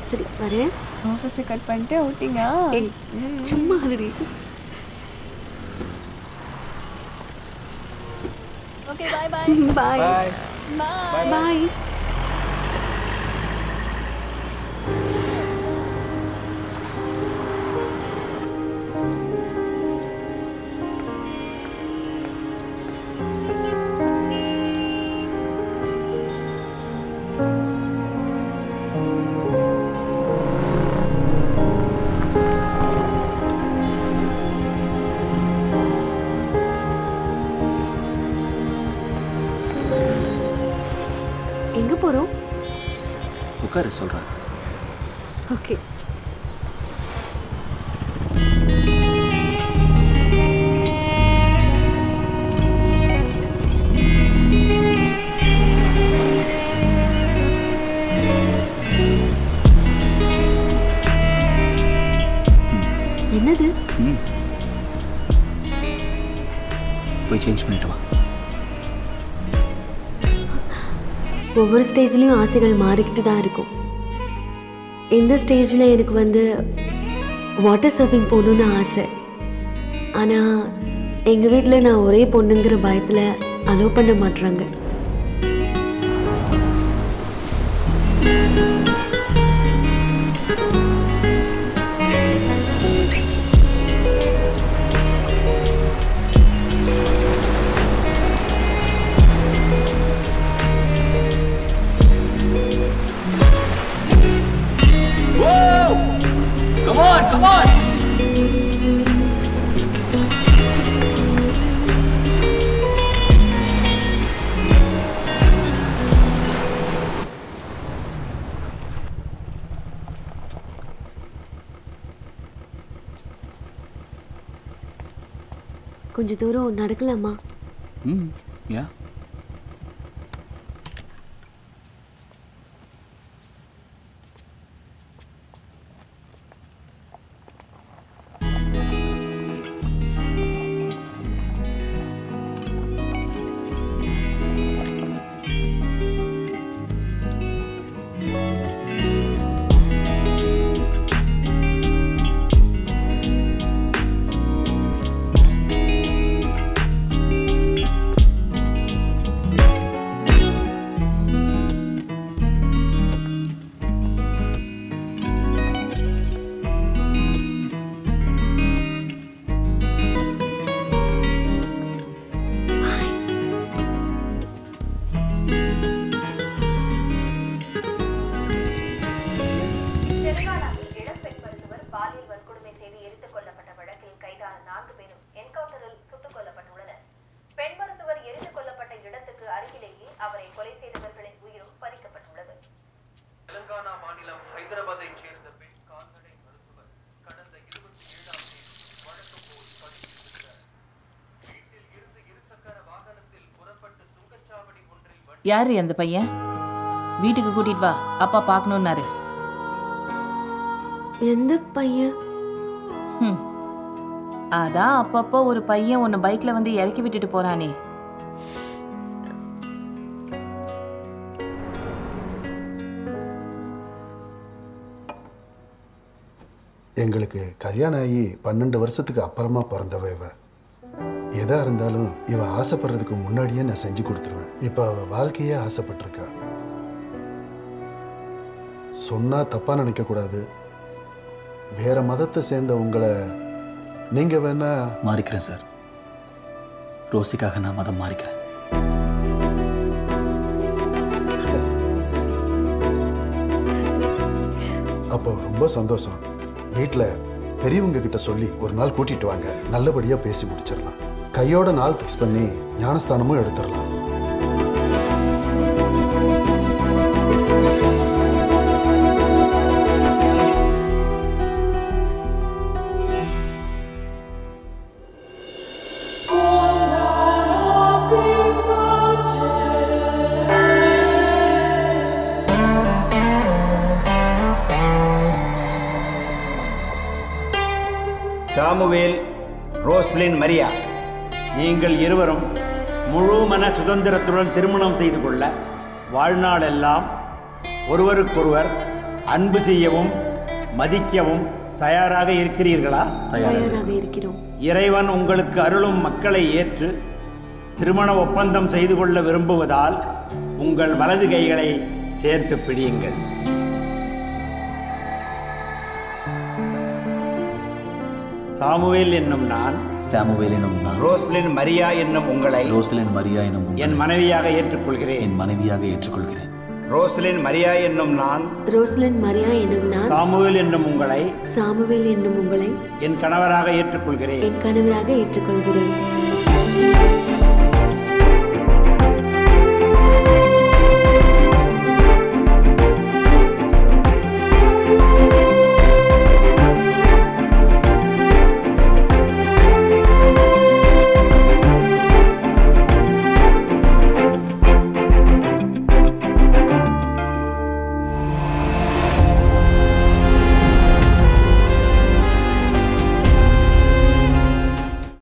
சரி வரேன் ஆஃபீஸை கட் பண்ணிட்டு அவுட்டிங்கா ஏய் சும்மா இருடி ஓகே பாய் பாய் பாய் பாய் பாய் பாய் எங்க போறோம் உட்கார சொல்கிறேன் ஓகே என்னது ம் போய் சேஞ்ச் பண்ணிட்டு வா ஒவ்வொரு ஸ்டேஜ்லேயும் ஆசைகள் மாறிக்கிட்டு தான் இருக்கும் இந்த ஸ்டேஜில் எனக்கு வந்து வாட்டர் சர்ஃபிங் போகணுன்னு ஆசை ஆனால் எங்கள் வீட்டில் நான் ஒரே பொண்ணுங்கிற பயத்தில் அலோவ் பண்ண மாட்றாங்க Come on, come on! கொஞ்சம் தூரம் நடக்கலாமா ம் யா தெலுங்கானாவில் இளம்பெண் மருத்துவர் பாலியல் வன்கொடுமை செய்து எரித்துக் கொல்லப்பட்ட வழக்கில் கைதான நான்கு பேரும் என்கவுண்டரில் சுட்டுக் கொல்லப்பட்டுள்ளனர் பெண் மருத்துவர் எரித்துக் கொல்லப்பட்ட இடத்துக்கு அருகிலேயே அவரை கொலை செய்தவர்களின் உயிரும் பறிக்கப்பட்டுள்ளது தெலுங்கானா மாநிலம் ஹைதராபாத்தைச் சேர்ந்த பெண் கால்நடை மருத்துவர் கடந்த இருபத்தி ஏழாம் தேதி வழக்கம் போல் பணிபுரிந்தார் வீட்டில் இருந்து இருசக்கர வாகனத்தில் புறப்பட்டு சுங்கச்சாவடி ஒன்றில் வண்டி யாரு அந்த பையன் வீட்டுக்கு கூட்டிட்டு வா அப்பா பார்க்கணுன்னாரு எந்த பையன் ஹம். அதான் அப்பப்போ ஒரு பையன் உன்னை பைக்ல வந்து இறக்கி விட்டுட்டு போறானே எங்களுக்கு கல்யாணம் ஆகி பன்னெண்டு வருஷத்துக்கு அப்புறமா பிறந்தவ இவ எதா இருந்தாலும் இவ ஆசைப்படுறதுக்கு முன்னாடியே நான் செஞ்சு கொடுத்துருவேன் இப்போ அவ வாழ்க்கையே ஆசைப்பட்டிருக்கா சொன்னா தப்பா நினைக்க கூடாது வேற மதத்தை சேர்ந்த உங்களை நீங்க வேணா மாறிக்கிறேன் சார் ரோசிக்காக நான் மதம் மாறிக்கிறேன் அப்போ ரொம்ப சந்தோஷம் வீட்டில் பெரியவங்க கிட்ட சொல்லி ஒரு நாள் கூட்டிட்டு வாங்க நல்லபடியா பேசி முடிச்சிடலாம் கையோட நாள் ஃபிக்ஸ் பண்ணி ஞானஸ்தானமும் எடுத்துடலாம் சாமுவேல் ரோஸ்லின் மரியா நீங்கள் இருவரும் முழு மன சுதந்திரத்துடன் திருமணம் செய்து கொள்ள வாழ்நாளெல்லாம் ஒருவருக்கொருவர் அன்பு செய்யவும் மதிக்கவும் தயாராக இருக்கிறீர்களா தயாராக இருக்கிறோம் இறைவன் உங்களுக்கு அருளும் மக்களை ஏற்று திருமண ஒப்பந்தம் செய்து கொள்ள விரும்புவதால் உங்கள் வலது கைகளை சேர்த்து பிடியுங்கள் சாமுவேல் என்னும் நான் சாமுவேல் எனும் நான் ரோஸ்லின் மரியா என்னும் உங்களை ரோசலின் மரியா எனும் உங்களை என் மனைவியாக ஏற்றுக்கொள்கிறேன் என் மனைவியாக ஏற்றுக்கொள்கிறேன் ரோஸ்லின் மரியா என்னும் நான் ரோஸ்லன் மரியா என்னும் நான் சாமுவேல் என்னும் உங்களை சாமுவேல் என்னும் உங்களை என் கணவராக ஏற்றுக்கொள்கிறேன் என் கணவராக ஏற்றுக்கொள்கிறேன்